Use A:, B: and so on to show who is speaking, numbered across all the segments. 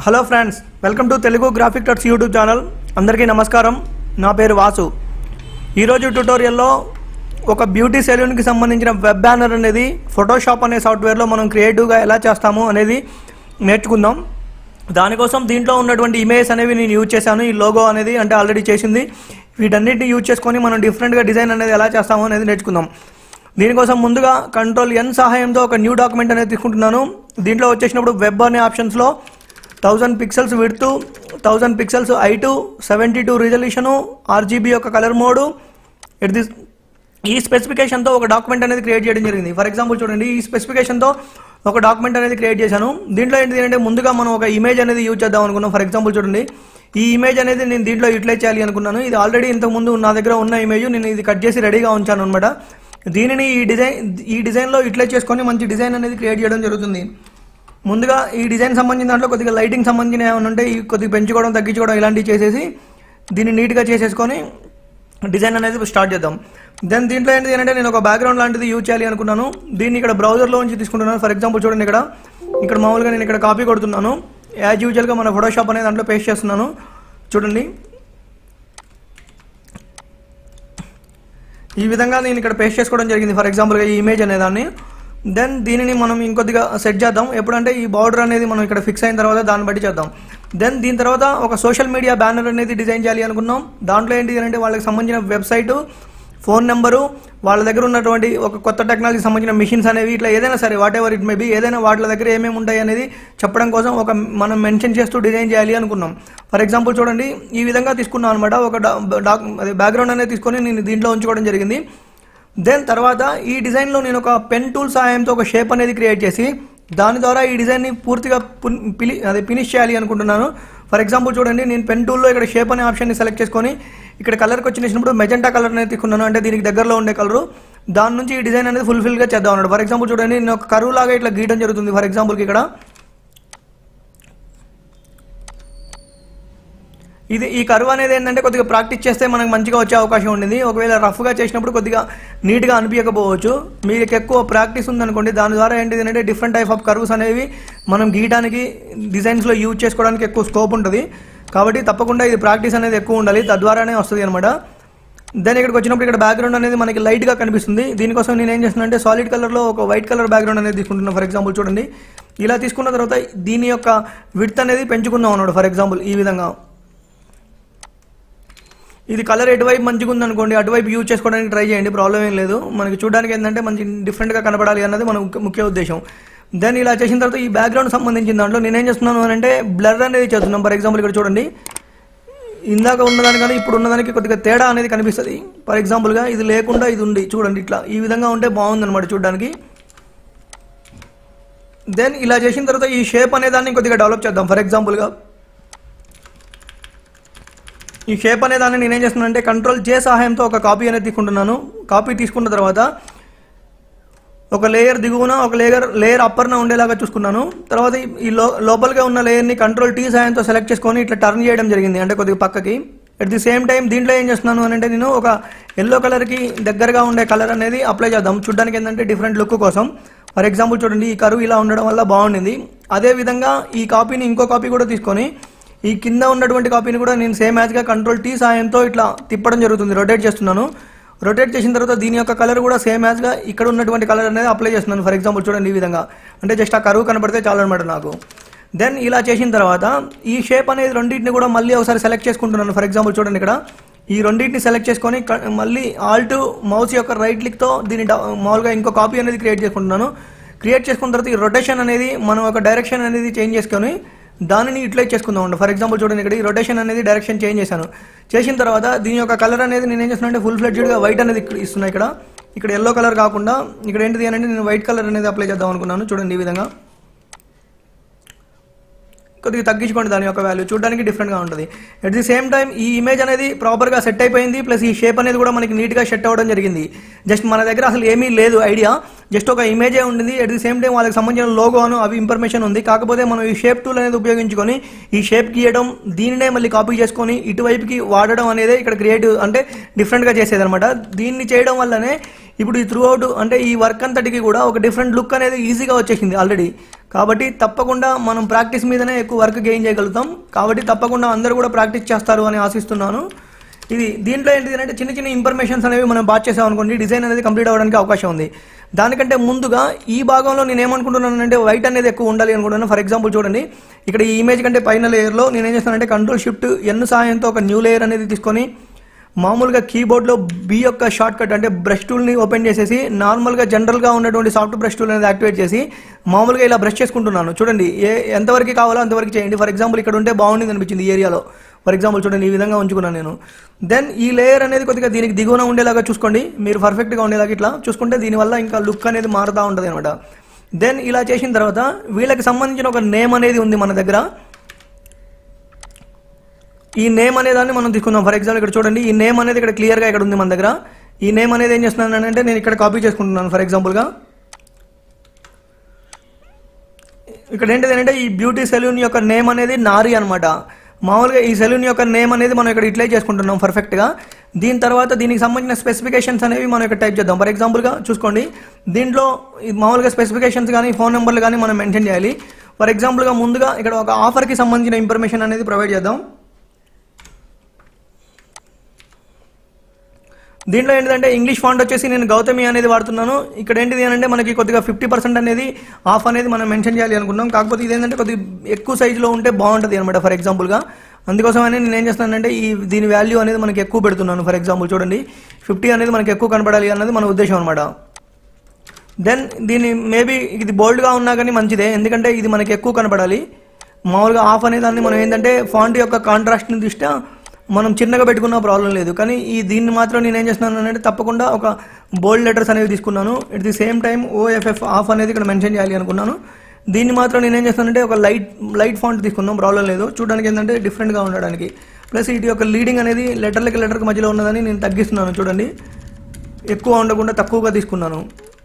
A: hello friends welcome to Telugu graphic tuts YouTube channel అందరికీ నమస్కారం నా పేరు వాసు ఈరోజు ట్యూటోరియల్లో ఒక బ్యూటీ సెలూన్కి సంబంధించిన వెబ్ బ్యానర్ అనేది ఫోటోషాప్ అనే సాఫ్ట్వేర్లో మనం క్రియేటివ్గా ఎలా చేస్తాము అనేది నేర్చుకుందాం దానికోసం దీంట్లో ఉన్నటువంటి ఇమేజెస్ అనేవి నేను యూజ్ చేశాను ఈ లోగో అనేది అంటే ఆల్రెడీ చేసింది వీటన్నిటిని యూజ్ చేసుకొని మనం డిఫరెంట్గా డిజైన్ అనేది ఎలా చేస్తామో అనేది నేర్చుకుందాం దీనికోసం ముందుగా కంట్రోల్ ఎన్ సహాయంతో ఒక న్యూ డాక్యుమెంట్ అనేది తీసుకుంటున్నాను దీంట్లో వచ్చేసినప్పుడు వెబ్ అనే ఆప్షన్స్లో thousand pixels width thousand pixels height seventy two resolution RGB యొక్క కలర్ మోడు ఇట్ దిస్ ఈ స్పెసిఫికేషన్తో ఒక డాక్యుమెంట్ అనేది క్రియేట్ చేయడం జరిగింది ఫర్ ఎగ్జాంపుల్ చూడండి ఈ స్పెసిఫికేషన్తో ఒక డాక్యుమెంట్ అనేది క్రియేట్ చేశాను దీంట్లో ఏంటి అంటే ముందుగా మనం ఒక ఇమేజ్ అనేది యూజ్ చేద్దాం అనుకున్నాం ఫర్ ఎగ్జాంపుల్ చూడండి ఈ ఇమేజ్ అనేది నేను దీంట్లో యూటిలైజ్ చేయాలి అనుకున్నాను ఇది ఆల్రెడీ ఇంతకుముందు నా దగ్గర ఉన్న ఇమేజ్ నేను ఇది కట్ చేసి రెడీగా ఉంచాను అనమాట దీనిని ఈ డిజైన్ ఈ డిజైన్లో యూటిలైజ్ చేసుకొని మంచి డిజైన్ అనేది క్రియేట్ చేయడం జరుగుతుంది ముందుగా ఈ డిజైన్ సంబంధించిన దాంట్లో కొద్దిగా లైటింగ్ సంబంధించిన ఏమైనా ఉంటే ఈ కొద్దిగా పెంచుకోవడం తగ్గించుకోవడం ఇలాంటివి చేసేసి దీన్ని నీట్గా చేసేసుకొని డిజైన్ అనేది స్టార్ట్ చేద్దాం దెన్ దీంట్లో ఏంటి అంటే నేను ఒక బ్యాక్గ్రౌండ్ లాంటిది యూజ్ చేయాలి అనుకున్నాను దీన్ని ఇక్కడ బ్రౌజర్లో నుంచి తీసుకుంటున్నాను ఫర్ ఎగ్జాంపుల్ చూడండి ఇక్కడ ఇక్కడ మామూలుగా నేను ఇక్కడ కాపీ కొడుతున్నాను యాజ్ యూజువల్గా మన ఫోటోషాప్ అనే దాంట్లో పేస్ట్ చేస్తున్నాను చూడండి ఈ విధంగా నేను ఇక్కడ పేస్ట్ చేసుకోవడం జరిగింది ఫర్ ఎగ్జాంపుల్గా ఈ ఇమేజ్ అనే దాన్ని దెన్ దీనిని మనం ఇంకొద్దిగా సెట్ చేద్దాం ఎప్పుడంటే ఈ బార్డర్ అనేది మనం ఇక్కడ ఫిక్స్ అయిన తర్వాత దాన్ని బట్టి చేద్దాం దెన్ దీని తర్వాత ఒక సోషల్ మీడియా బ్యానర్ అనేది డిజైన్ చేయాలి అనుకున్నాం దాంట్లో ఏంటి అంటే వాళ్ళకి సంబంధించిన వెబ్సైటు ఫోన్ నెంబరు వాళ్ళ దగ్గర ఉన్నటువంటి ఒక కొత్త టెక్నాలజీ సంబంధించిన మిషన్స్ అనేవి ఇట్లా ఏదైనా సరే whatever it may be ఏదైనా వాటి దగ్గర ఏమేమి ఉంటాయి అనేది చెప్పడం కోసం ఒక మనం మెన్షన్ చేస్తూ డిజైన్ చేయాలి అనుకున్నాం ఫర్ ఎగ్జాంపుల్ చూడండి ఈ విధంగా తీసుకున్నాం అనమాట ఒక డాక్ అదే బ్యాక్గ్రౌండ్ అనేది తీసుకొని నేను దీంట్లో ఉంచుకోవడం జరిగింది దెన్ తర్వాత ఈ డిజైన్లో నేను ఒక పెన్ టూల్ సహాయంతో ఒక షేప్ అనేది క్రియేట్ చేసి దాని ద్వారా ఈ డిజైన్ని పూర్తిగా పున్- పిలి అదే ఫినిష్ చేయాలి అనుకుంటున్నాను ఫర్ ఎగ్జాంపుల్ చూడండి నేను పెన్ టూల్లో ఇక్కడ షేప్ అనే ఆప్షన్ని సెలెక్ట్ చేసుకొని ఇక్కడ కలర్కి వచ్చినప్పుడు మెజెంటా కలర్ అనేది తీసుకున్నాను అంటే దీనికి దగ్గరలో ఉండే కలరు దాని నుంచి ఈ డిజైన్ అనేది ఫుల్ఫిల్గా చేద్దాం అన్నాడు ఫర్ ఎగ్జాంపుల్ చూడండి నేను ఒక కరువు లాగా ఇట్లా గీయడం జరుగుతుంది ఫర్ ఎగ్జాంపుల్కి ఇక్కడ ఇది ఈ కరువు అనేది ఏంటంటే కొద్దిగా ప్రాక్టీస్ చేస్తే మనకు మంచిగా వచ్చే అవకాశం ఉండింది ఒకవేళ రఫ్గా చేసినప్పుడు కొద్దిగా నీట్గా అనిపించకపోవచ్చు మీకు ఎక్కువ ప్రాక్టీస్ ఉందనుకోండి దాని ద్వారా ఏంటిది అంటే డిఫరెంట్ టైప్ ఆఫ్ కర్వ్స్ అనేవి మనం గీయడానికి డిజైన్స్లో యూజ్ చేసుకోవడానికి ఎక్కువ స్కోప్ ఉంటుంది కాబట్టి తప్పకుండా ఇది ప్రాక్టీస్ అనేది ఎక్కువ ఉండాలి తద్వారానే వస్తుంది అనమాట దెన్ ఇక్కడికి వచ్చినప్పుడు ఇక్కడ బ్యాక్గ్రౌండ్ అనేది మనకి లైట్గా కనిపిస్తుంది దీనికోసం నేను ఏం చేస్తున్నా అంటే సాలిడ్ కలర్లో ఒక వైట్ కలర్ బ్యాక్గ్రౌండ్ అనేది తీసుకుంటున్నాను ఫర్ ఎగ్జాంపుల్ చూడండి ఇలా తీసుకున్న తర్వాత దీని యొక్క విడ్త్ అనేది పెంచుకుందాం అన్నాడు ఫర్ ఎగ్జాంపుల్ ఈ విధంగా ఇది కలర్ ఎటువైపు మంచిగా ఉందనుకోండి అటువైపు యూజ్ చేసుకోవడానికి ట్రై చేయండి ప్రాబ్లం ఏం లేదు మనకి చూడడానికి ఏంటంటే మంచి డిఫరెంట్గా కనపడాలి అన్నది మన ముఖ్య- ముఖ్య ఉద్దేశం దెన్ ఇలా చేసిన తర్వాత ఈ బ్యాక్గ్రౌండ్ సంబంధించిన దాంట్లో నేనేం చేస్తున్నాను అని అంటే బ్లర్ అనేది చేస్తున్నాం ఫర్ ఎగ్జాంపుల్ ఇక్కడ చూడండి ఇందాక ఉన్నదానికన్నా ఇప్పుడు ఉన్నదానికి కొద్దిగా తేడా అనేది కనిపిస్తుంది ఫర్ ఎగ్జాంపుల్గా ఇది లేకుండా ఇది ఉంది చూడండి ఇట్లా ఈ విధంగా ఉంటే బాగుంది అనమాట చూడడానికి దెన్ ఇలా చేసిన తర్వాత ఈ షేప్ అనే దాన్ని కొద్దిగా డెవలప్ చేద్దాం ఫర్ ఎగ్జాంపుల్గా ఈ షేప్ అనే దాన్ని నేనేం చేస్తున్నాను అంటే కంట్రోల్ జే సహాయంతో ఒక కాపీ అనేది తీసుకుంటున్నాను కాపీ తీసుకున్న తర్వాత ఒక లేయర్ దిగువన ఒక లేయర్ లేయర్ అప్పర్న ఉండేలాగా చూసుకున్నాను తర్వాత ఈ- ఈ లో లోపలగా ఉన్న లేయర్ని కంట్రోల్ టీ సహాయంతో సెలెక్ట్ చేసుకొని ఇట్లా టర్న్ చేయడం జరిగింది అంటే కొద్దిగా పక్కకి అట్ ది సేమ్ టైం దీంట్లో ఏం చేస్తున్నాను అని అంటే నేను ఒక ఎల్లో కలర్కి దగ్గరగా ఉండే కలర్ అనేది అప్లై చేద్దాం చూడడానికి ఏంటంటే డిఫరెంట్ లుక్ కోసం ఫర్ ఎగ్జాంపుల్ చూడండి ఈ కరువు ఇలా ఉండడం వల్ల బాగుండింది అదే విధంగా ఈ కాపీని ఇంకో కాపీ కూడా తీసుకొని ఈ కింద ఉన్నటువంటి కాపీని కూడా నేను సేమ్ యాజ్గా కంట్రోల్ టీ సహాయంతో ఇట్లా తిప్పడం జరుగుతుంది రొటేట్ చేస్తున్నాను రొటేట్ చేసిన తర్వాత దీని యొక్క కలర్ కూడా సేమ్ యాజ్గా ఇక్కడ ఉన్నటువంటి కలర్ అనేది అప్లై చేస్తున్నాను ఫర్ ఎగ్జాంపుల్ చూడండి ఈ విధంగా అంటే జస్ట్ ఆ కరువు కనపడితే చాలు అనమాట నాకు దెన్ ఇలా చేసిన తర్వాత ఈ షేప్ అనేది రెండింటిని కూడా మళ్ళీ ఒకసారి సెలెక్ట్ చేసుకుంటున్నాను ఫర్ ఎగ్జాంపుల్ చూడండి ఇక్కడ ఈ రెండింటిని సెలెక్ట్ చేసుకొని క- మళ్ళీ ఆల్ట్ మౌస్ యొక్క రైట్ క్లిక్తో దీన్ని డ- మామూలుగా ఇంకో కాపీ అనేది క్రియేట్ చేసుకుంటున్నాను క్రియేట్ చేసుకున్న తర్వాత ఈ రొటేషన్ అనేది మనం ఒక డైరెక్షన్ అనేది చేంజ్ చేసుకొని దానిని యూటిలైజ్ చేసుకుందాం ఫర్ ఎగ్జాంపుల్ చూడండి ఇక్కడ ఈ రొటేషన్ అనేది డైరెక్షన్ చేంజ్ చేశాను చేసిన తర్వాత దీని యొక్క కలర్ అనేది నేను ఏం చేస్తున్నా అంటే ఫుల్ ఫ్లెడ్జ్డ్గా వైట్ అనేది ఇక్కడ ఇస్తున్నా ఇక్కడ ఇక్కడ ఎల్లో కలర్ కాకుండా ఇక్కడ ఏంటిది అని అంటే నేను వైట్ కలర్ అనేది అప్లై చేద్దాం అనుకున్నాను చూడండి ఈ విధంగా కొద్దిగా తగ్గించుకోండి దాని యొక్క వాల్యూ చూడడానికి డిఫరెంట్గా ఉంటుంది అట్ ది సేమ్ టైం ఈ ఇమేజ్ అనేది ప్రాపర్గా సెట్ అయిపోయింది ప్లస్ ఈ షేప్ అనేది కూడా మనకి నీట్గా సెట్ అవ్వడం జరిగింది జస్ట్ మన దగ్గర అసలు ఏమీ లేదు ఐడియా జస్ట్ ఒక ఇమేజే ఉండింది అట్ ది సేమ్ టైం వాళ్ళకి సంబంధించిన లోగోను అవి ఇన్ఫర్మేషన్ ఉంది కాకపోతే మనం ఈ షేప్ టూల్ అనేది ఉపయోగించుకొని ఈ షేప్ గీయడం దీనినే మళ్ళీ కాపీ చేసుకొని ఇటువైపుకి వాడడం అనేది ఇక్కడ క్రియేటివ్ అంటే డిఫరెంట్గా చేసేది అనమాట దీన్ని చేయడం వల్లనే ఇప్పుడు ఈ త్రూ అవుట్ అంటే ఈ వర్క్ అంతటికి కూడా ఒక డిఫరెంట్ లుక్ అనేది ఈజీగా వచ్చేసింది ఆల్రెడీ కాబట్టి తప్పకుండా మనం ప్రాక్టీస్ మీదనే ఎక్కువ వర్క్ గెయిన్ చేయగలుగుతాం కాబట్టి తప్పకుండా అందరూ కూడా ప్రాక్టీస్ చేస్తారు అని ఆశిస్తున్నాను ఇది దీంట్లో ఏంటిది అంటే చిన్న చిన్న ఇన్ఫర్మేషన్స్ అనేవి మనం బాగా చేసాం అనుకోండి డిజైన్ అనేది కంప్లీట్ అవ్వడానికి అవకాశం ఉంది దానికంటే ముందుగా ఈ భాగంలో నేను ఏమనుకుంటున్నానంటే వైట్ అనేది ఎక్కువ ఉండాలి అనుకుంటున్నాను ఫర్ ఎగ్జాంపుల్ చూడండి ఇక్కడ ఈ ఇమేజ్ కంటే పైన లేయర్లో నేను ఏం చేస్తానంటే కంట్రోల్ షిఫ్ట్ ఎన్ సహాయంతో ఒక న్యూ లేయర్ అనేది తీసుకొని మామూలుగా కీబోర్డ్లో బి యొక్క షార్ట్ కట్ అంటే బ్రష్ టూల్ని ఓపెన్ చేసేసి నార్మల్గా జనరల్గా ఉన్నటువంటి సాఫ్ట్ బ్రష్ టూల్ అనేది యాక్టివేట్ చేసి మామూలుగా ఇలా బ్రష్ చేసుకుంటున్నాను చూడండి ఏ ఎంతవరకు కావాలో అంతవరకు చేయండి ఫర్ ఎగ్జాంపుల్ ఇక్కడ ఉంటే బాగుండింది అనిపించింది ఈ ఏరియాలో ఫర్ ఎగ్జాంపుల్ చూడండి ఈ విధంగా ఉంచుకున్నాను నేను దెన్ ఈ లేయర్ అనేది కొద్దిగా దీనికి దిగువన ఉండేలాగా చూసుకోండి మీరు పర్ఫెక్ట్గా ఉండేలాగా ఇట్లా చూసుకుంటే దీనివల్ల ఇంకా లుక్ అనేది మారుతూ ఉంటుంది అనమాట దెన్ ఇలా చేసిన తర్వాత వీళ్ళకి సంబంధించిన ఒక నేమ్ అనేది ఉంది మన దగ్గర ఈ నేమ్ అనే దాన్ని మనం తీసుకుందాం ఫర్ ఎగ్జాంపుల్ ఇక్కడ చూడండి ఈ నేమ్ అనేది ఇక్కడ క్లియర్గా ఇక్కడ ఉంది మన దగ్గర ఈ నేమ్ అనేది ఏం చేస్తున్నాను అంటే నేను ఇక్కడ కాపీ చేసుకుంటున్నాను ఫర్ ఎగ్జాంపుల్గా ఇక్కడ ఏంటిది అంటే ఈ బ్యూటీ సెలూన్ యొక్క నేమ్ అనేది నారి అనమాట మామూలుగా ఈ సెలూన్ యొక్క నేమ్ అనేది మనం ఇక్కడ ఇట్లే చేసుకుంటున్నాం పర్ఫెక్ట్గా దీని తర్వాత దీనికి సంబంధించిన స్పెసిఫికేషన్స్ అనేవి మనం ఇక్కడ టైప్ చేద్దాం ఫర్ ఎగ్జాంపుల్గా చూసుకోండి దీంట్లో ఈ మామూలుగా స్పెసిఫికేషన్స్ కానీ ఫోన్ నెంబర్లు కానీ మనం మెన్షన్ చేయాలి ఫర్ ఎగ్జాంపుల్గా ముందుగా ఇక్కడ ఒక ఆఫర్కి సంబంధించిన ఇన్ఫర్మేషన్ అనేది ప్రొవైడ్ చేద్దాం దీంట్లో ఏంటంటే ఇంగ్లీష్ ఫాంట్ వచ్చేసి నేను గౌతమి అనేది వాడుతున్నాను ఇక్కడ ఏంటిది అంటే మనకి కొద్దిగా ఫిఫ్టీ పర్సెంట్ అనేది ఆఫ్ అనేది మనం మెన్షన్ చేయాలి అనుకున్నాం కాకపోతే ఇదేంటంటే కొద్దిగా ఎక్కువ సైజులో ఉంటే బాగుంటుంది అనమాట ఫర్ ఎగ్జాంపుల్గా అందుకోసమని నేను ఏం చేస్తానంటే ఈ దీని వాల్యూ అనేది మనకి ఎక్కువ పెడుతున్నాను ఫర్ ఎగ్జాంపుల్ చూడండి ఫిఫ్టీ అనేది మనకి ఎక్కువ కనపడాలి అన్నది మన ఉద్దేశం అనమాట దెన్ దీని మేబీ ఇది బోల్డ్గా ఉన్నా కానీ మంచిదే ఎందుకంటే ఇది మనకి ఎక్కువ కనపడాలి మామూలుగా ఆఫ్ అనే దాన్ని మనం ఏంటంటే ఫాంట్ యొక్క కాంట్రాస్ట్ని దృష్ట్యా మనం చిన్నగా పెట్టుకున్న ప్రాబ్లం లేదు కానీ ఈ దీన్ని మాత్రం నేను ఏం చేస్తున్నాను అంటే తప్పకుండా ఒక బోల్డ్ లెటర్స్ అనేవి తీసుకున్నాను at the same time OFF off అనేది ఇక్కడ మెన్షన్ చేయాలి అనుకున్నాను దీన్ని మాత్రం నేను ఏం చేస్తానంటే ఒక లైట్ లైట్ ఫాంట్ తీసుకుందాం ప్రాబ్లం లేదు చూడడానికి ఏంటంటే డిఫరెంట్గా ఉండడానికి ప్లస్ ఇటు యొక్క లీడింగ్ అనేది లెటర్లకి లెటర్కి మధ్యలో ఉన్నదని నేను తగ్గిస్తున్నాను చూడండి ఎక్కువ ఉండకుండా తక్కువగా తీసుకున్నాను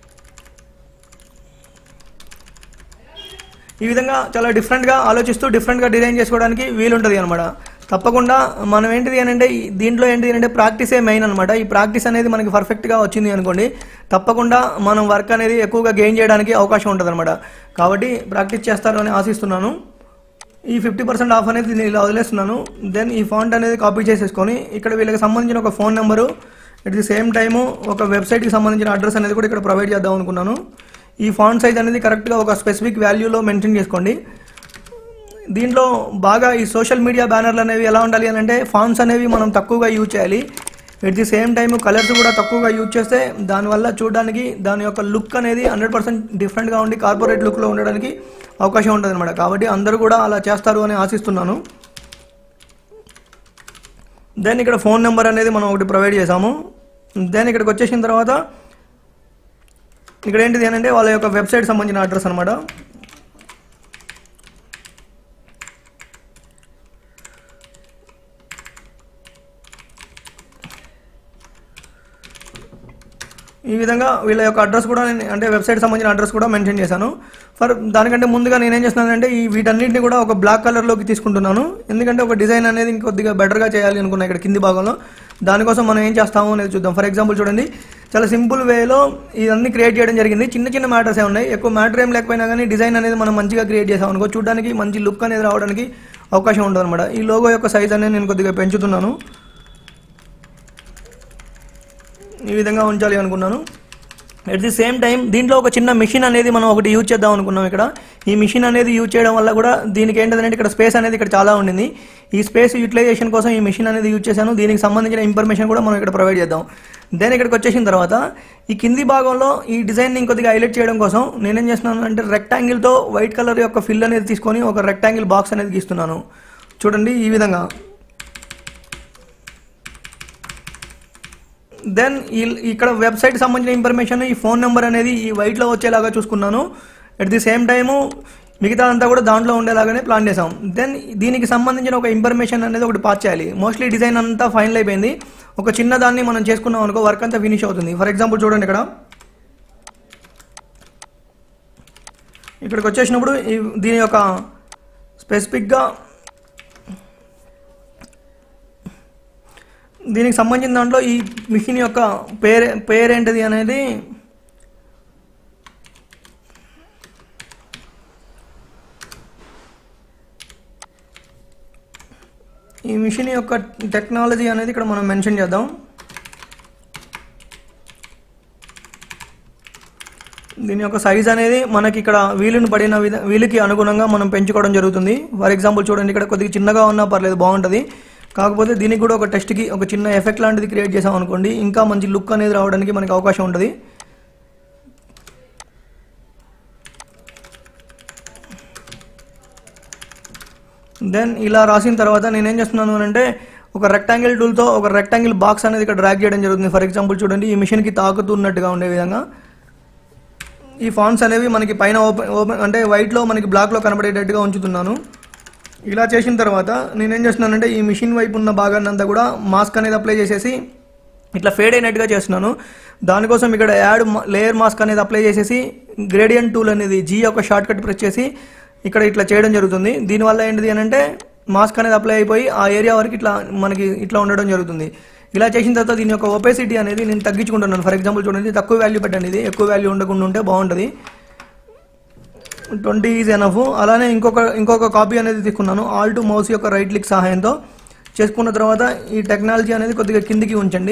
A: ఈ విధంగా చాలా డిఫరెంట్గా ఆలోచిస్తూ డిఫరెంట్గా డిజైన్ చేసుకోవడానికి వీలుంటుంది అనమాట తప్పకుండా మనం ఏంటిది అని అంటే ఈ- దీంట్లో ఏంటిది అంటే ప్రాక్టీసే మెయిన్ అనమాట ఈ ప్రాక్టీస్ అనేది మనకి పర్ఫెక్ట్గా వచ్చింది అనుకోండి తప్పకుండా మనం వర్క్ అనేది ఎక్కువగా గెయిన్ చేయడానికి అవకాశం ఉంటుంది అనమాట కాబట్టి ప్రాక్టీస్ చేస్తారు అని ఆశిస్తున్నాను ఈ ఫిఫ్టీ పర్సెంట్ ఆఫ్ అనేది నేను ఇలా వదిలేస్తున్నాను దెన్ ఈ ఫాంట్ అనేది కాపీ చేసేసుకొని ఇక్కడ వీళ్ళకి సంబంధించిన ఒక phone number at the same time ఒక వెబ్సైట్కి సంబంధించిన అడ్రస్ అనేది కూడా ఇక్కడ ప్రొవైడ్ చేద్దాం అనుకున్నాను ఈ ఫాంట్ సైజ్ అనేది కరెక్ట్గా ఒక స్పెసిఫిక్ వాల్యూలో మెన్షన్ చేసుకోండి దీంట్లో బాగా ఈ సోషల్ మీడియా బ్యానర్లు అనేవి ఎలా ఉండాలి అని అంటే ఫాంట్స్ అనేవి మనం తక్కువగా యూజ్ చేయాలి at the same time colours కూడా తక్కువగా యూజ్ చేస్తే దానివల్ల చూడడానికి దాని యొక్క లుక్ అనేది హండ్రెడ్ పర్సెంట్ డిఫరెంట్గా ఉండి కార్పొరేట్ లుక్లో ఉండడానికి అవకాశం ఉంటుంది అనమాట కాబట్టి అందరూ కూడా అలా చేస్తారు అని ఆశిస్తున్నాను దెన్ ఇక్కడ ఫోన్ నెంబర్ అనేది మనం ఒకటి ప్రొవైడ్ చేసాము దెన్ ఇక్కడికి వచ్చేసిన తర్వాత ఇక్కడ ఏంటిది అని అంటే వాళ్ళ యొక్క వెబ్సైట్ సంబంధించిన అడ్రస్ అనమాట ఈ విధంగా వీళ్ళ యొక్క అడ్రస్ కూడా నేను అంటే వెబ్సైట్ సంబంధించిన అడ్రస్ కూడా మెన్షన్ చేశాను ఫర్ దానికంటే ముందుగా నేనేం చేస్తున్నానంటే ఈ వీటన్నిటిని కూడా ఒక బ్లాక్ కలర్లోకి తీసుకుంటున్నాను ఎందుకంటే ఒక డిజైన్ అనేది ఇంకొద్దిగా బెటర్గా చేయాలి అనుకున్నా ఇక్కడ కింది భాగంలో దానికోసం మనం ఏం చేస్తాము అనేది చూద్దాం ఫర్ ఎగ్జాంపుల్ చూడండి చాలా సింపుల్ వేలో ఇవన్నీ క్రియేట్ చేయడం జరిగింది చిన్న చిన్న మ్యాటర్స్ ఏ ఉన్నాయి ఎక్కువ మ్యాటర్ ఏం లేకపోయినా కానీ డిజైన్ అనేది మనం మంచిగా క్రియేట్ చేసాం అనుకో చూడడానికి మంచి లుక్ అనేది రావడానికి అవకాశం ఉంటుంది అనమాట ఈ లోగో యొక్క సైజ్ అనేది నేను కొద్దిగా పెంచుతున్నాను ఈ విధంగా ఉంచాలి అనుకున్నాను ఎట్ ది సేమ్ టైం దీంట్లో ఒక చిన్న మిషన్ అనేది మనం ఒకటి యూజ్ చేద్దాం అనుకున్నాం ఇక్కడ ఈ మిషన్ అనేది యూజ్ చేయడం వల్ల కూడా దీనికి ఏంటంటే ఇక్కడ స్పేస్ అనేది ఇక్కడ చాలా ఉండింది ఈ స్పేస్ యూటిలైజేషన్ కోసం ఈ మిషన్ అనేది యూజ్ చేశాను దీనికి సంబంధించిన ఇన్ఫర్మేషన్ కూడా మనం ఇక్కడ ప్రొవైడ్ చేద్దాం దెన్ ఇక్కడికి వచ్చేసిన తర్వాత ఈ కింది భాగంలో ఈ డిజైన్ ఇంకొద్దిగా హైలైట్ చేయడం కోసం నేనేం చేస్తున్నాను అంటే రెక్టాంగిల్తో వైట్ కలర్ యొక్క ఫిల్ అనేది తీసుకొని ఒక రెక్టాంగిల్ బాక్స్ అనేది గీస్తున్నాను చూడండి ఈ విధంగా దెన్ ఈ ఇక్కడ వెబ్సైట్ సంబంధించిన ఇన్ఫర్మేషన్ ఈ ఫోన్ నెంబర్ అనేది ఈ వైట్లో వచ్చేలాగా చూసుకున్నాను ఎట్ ది సేమ్ టైము మిగతా అంతా కూడా దాంట్లో ఉండేలాగానే ప్లాన్ చేసాం దెన్ దీనికి సంబంధించిన ఒక ఇన్ఫర్మేషన్ అనేది ఒకటి పాస్ చేయాలి మోస్ట్లీ డిజైన్ అంతా ఫైనల్ అయిపోయింది ఒక చిన్న దాన్ని మనం చేసుకున్నాం అనుకో వర్క్ అంతా ఫినిష్ అవుతుంది ఫర్ ఎగ్జాంపుల్ చూడండి ఇక్కడ ఇక్కడికి వచ్చేసినప్పుడు ఈ దీని యొక్క స్పెసిఫిక్గా దీనికి సంబంధించిన దాంట్లో ఈ మిషన్ యొక్క పేరు పేరేంటిది అనేది ఈ మిషన్ యొక్క టెక్నాలజీ అనేది ఇక్కడ మనం మెన్షన్ చేద్దాం దీని యొక్క సైజ్ అనేది మనకి ఇక్కడ వీలుని పడిన విధ వీలుకి అనుగుణంగా మనం పెంచుకోవడం జరుగుతుంది ఫర్ ఎగ్జాంపుల్ చూడండి ఇక్కడ కొద్దిగా చిన్నగా ఉన్నా పర్లేదు బాగుంటుంది కాకపోతే దీనికి కూడా ఒక టెస్ట్కి ఒక చిన్న ఎఫెక్ట్ లాంటిది క్రియేట్ చేసాం అనుకోండి ఇంకా మంచి లుక్ అనేది రావడానికి మనకి అవకాశం ఉంటుంది దెన్ ఇలా రాసిన తర్వాత నేనేం చేస్తున్నాను అని అంటే ఒక రెక్టాంగిల్ టూల్తో ఒక రెక్టాంగిల్ బాక్స్ అనేది ఇక్కడ డ్రాగ్ చేయడం జరుగుతుంది ఫర్ ఎగ్జాంపుల్ చూడండి ఈ మిషన్కి తాకుతున్నట్టుగా ఉండే విధంగా ఈ ఫాంట్స్ అనేవి మనకి పైన ఓపెన్ ఓపెన్ అంటే వైట్లో మనకి బ్లాక్లో కనబడేటట్టుగా ఉంచుతున్నాను ఇలా చేసిన తర్వాత నేనేం చేస్తున్నానంటే ఈ మిషన్ వైపు ఉన్న భాగాన్ని అంతా కూడా మాస్క్ అనేది అప్లై చేసేసి ఇట్లా ఫేడ్ అయినట్టుగా చేస్తున్నాను దానికోసం ఇక్కడ యాడ్ లేయర్ మాస్క్ అనేది అప్లై చేసేసి గ్రేడియంట్ టూల్ అనేది జీ యొక్క షార్ట్ కట్ ప్రెస్ చేసి ఇక్కడ ఇట్లా చేయడం జరుగుతుంది దీనివల్ల ఏంటిది అని అంటే మాస్క్ అనేది అప్లై అయిపోయి ఆ ఏరియా వరకు ఇట్లా మనకి ఇట్లా ఉండడం జరుగుతుంది ఇలా చేసిన తర్వాత దీని యొక్క ఒపెసిటీ అనేది నేను తగ్గించుకుంటున్నాను ఫర్ ఎగ్జాంపుల్ చూడండి తక్కువ వాల్యూ పెట్టండి ఇది ఎక్కువ వాల్యూ ఉండకుండా ఉంటే బాగుంటుంది ట్వంటీ ఈజ్ ఎనఫ్ అలానే ఇంకొక ఇంకొక కాపీ అనేది తీసుకున్నాను ఆల్ టు మౌస్ యొక్క రైట్ క్లిక్ సహాయంతో చేసుకున్న తర్వాత ఈ టెక్నాలజీ అనేది కొద్దిగా కిందికి ఉంచండి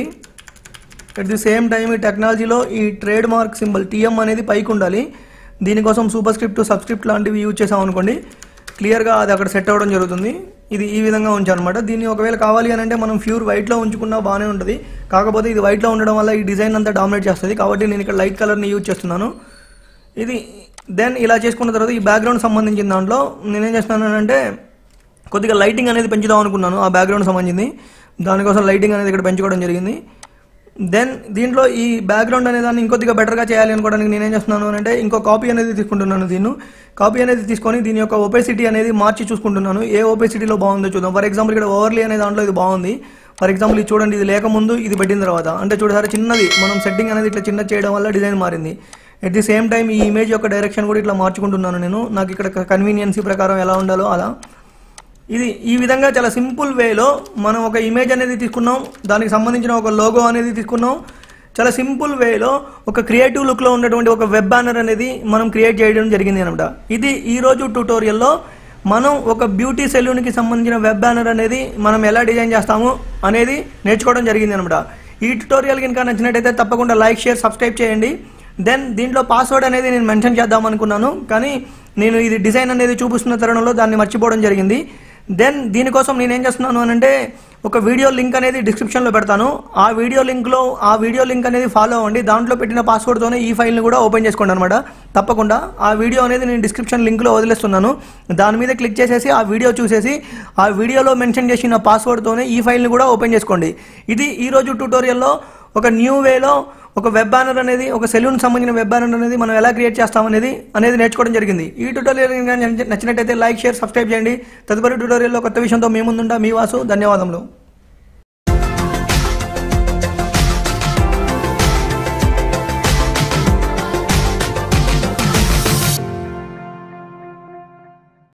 A: అట్ ది సేమ్ టైం ఈ టెక్నాలజీలో ఈ ట్రేడ్ మార్క్ సింబల్ టీఎం అనేది పైకి ఉండాలి దీనికోసం సూపర్ స్క్రిప్ట్ సబ్స్క్రిప్ట్ లాంటివి యూజ్ చేసాం అనుకోండి క్లియర్గా అది అక్కడ సెట్ అవ్వడం జరుగుతుంది ఇది ఈ విధంగా ఉంచారనమాట దీన్ని ఒకవేళ కావాలి అని అంటే మనం ప్యూర్ వైట్లో ఉంచుకున్నా బాగానే ఉంటుంది కాకపోతే ఇది వైట్లో ఉండడం వల్ల ఈ డిజైన్ అంతా డామినేట్ చేస్తుంది కాబట్టి నేను ఇక్కడ లైట్ కలర్ని యూజ్ చేస్తున్నాను ఇది దెన్ ఇలా చేసుకున్న తర్వాత ఈ బ్యాక్గ్రౌండ్ సంబంధించిన దాంట్లో నేనేం చేస్తున్నాను అంటే కొద్దిగా లైటింగ్ అనేది పెంచుదాం అనుకున్నాను ఆ బ్యాక్గ్రౌండ్ సంబంధించింది దానికోసం లైటింగ్ అనేది ఇక్కడ పెంచుకోవడం జరిగింది దెన్ దీంట్లో ఈ బ్యాక్గ్రౌండ్ అనే దాన్ని ఇంకొద్దిగా బెటర్గా చేయాలి అనుకోవడానికి నేనేం చేస్తున్నాను అని అంటే ఇంకో కాపీ అనేది తీసుకుంటున్నాను దీన్ని కాపీ అనేది తీసుకొని దీని యొక్క ఒపెసిటీ అనేది మార్చి చూసుకుంటున్నాను ఏ ఒపెసిటీలో బాగుందో చూద్దాం ఫర్ ఎగ్జాంపుల్ ఇక్కడ ఓవర్లీ అనే దాంట్లో ఇది బాగుంది ఫర్ ఎగ్జాంపుల్ ఇది చూడండి ఇది లేకముందు ఇది పెట్టిన తర్వాత అంటే చూడసారి చిన్నది మనం సెట్టింగ్ అనేది ఇట్లా చిన్న చేయడం వల్ల డిజైన్ మారింది ఎట్ ది సేమ్ టైం ఈ ఇమేజ్ యొక్క డైరెక్షన్ కూడా ఇట్లా మార్చుకుంటున్నాను నేను నాకు ఇక్కడ కన్వీనియన్సీ ప్రకారం ఎలా ఉండాలో అలా ఇది ఈ విధంగా చాలా సింపుల్ వేలో మనం ఒక ఇమేజ్ అనేది తీసుకున్నాం దానికి సంబంధించిన ఒక లోగో అనేది తీసుకున్నాం చాలా సింపుల్ వేలో ఒక క్రియేటివ్ లుక్లో ఉన్నటువంటి ఒక వెబ్ బ్యానర్ అనేది మనం క్రియేట్ చేయడం జరిగింది అనమాట ఇది ఈరోజు ట్యూటోరియల్లో మనం ఒక బ్యూటీ సెలూన్కి సంబంధించిన వెబ్ బ్యానర్ అనేది మనం ఎలా డిజైన్ చేస్తాము అనేది నేర్చుకోవడం జరిగింది అనమాట ఈ ట్యూటోరియల్ కనుక నచ్చినట్టయితే తప్పకుండా లైక్ షేర్ సబ్స్క్రైబ్ చేయండి దెన్ దీంట్లో పాస్వర్డ్ అనేది నేను మెన్షన్ చేద్దాం అనుకున్నాను కానీ నేను ఇది డిజైన్ అనేది చూపిస్తున్న తరుణంలో దాన్ని మర్చిపోవడం జరిగింది దెన్ దీనికోసం నేను ఏం చేస్తున్నాను అని అంటే ఒక వీడియో లింక్ అనేది డిస్క్రిప్షన్లో పెడతాను ఆ వీడియో లింక్లో ఆ వీడియో లింక్ అనేది ఫాలో అవ్వండి దాంట్లో పెట్టిన పాస్వర్డ్తోనే ఈ ఫైల్ని కూడా ఓపెన్ చేసుకోండి అనమాట తప్పకుండా ఆ వీడియో అనేది నేను డిస్క్రిప్షన్ లింక్లో వదిలేస్తున్నాను దాని మీద క్లిక్ చేసేసి ఆ వీడియో చూసేసి ఆ వీడియోలో మెన్షన్ చేసిన పాస్వర్డ్తోనే ఈ ఫైల్ని కూడా ఓపెన్ చేసుకోండి ఇది ఈరోజు ట్యూటోరియల్లో ఒక న్యూ వేలో ఒక వెబ్ బ్యానర్ అనేది ఒక సెలూన్ సంబంధించిన వెబ్ బ్యానర్ అనేది మనం ఎలా క్రియేట్ చేస్తాం అనేది అనేది నేర్చుకోవడం జరిగింది ఈ ట్యూటోరియల్ కనుక నచ్చినట్టయితే లైక్ షేర్ సబ్స్క్రైబ్ చేయండి తదుపరి ట్యూటోరియల్లో కొత్త విషయంతో మీ ముందుంటా మీ వాసు ధన్యవాదములు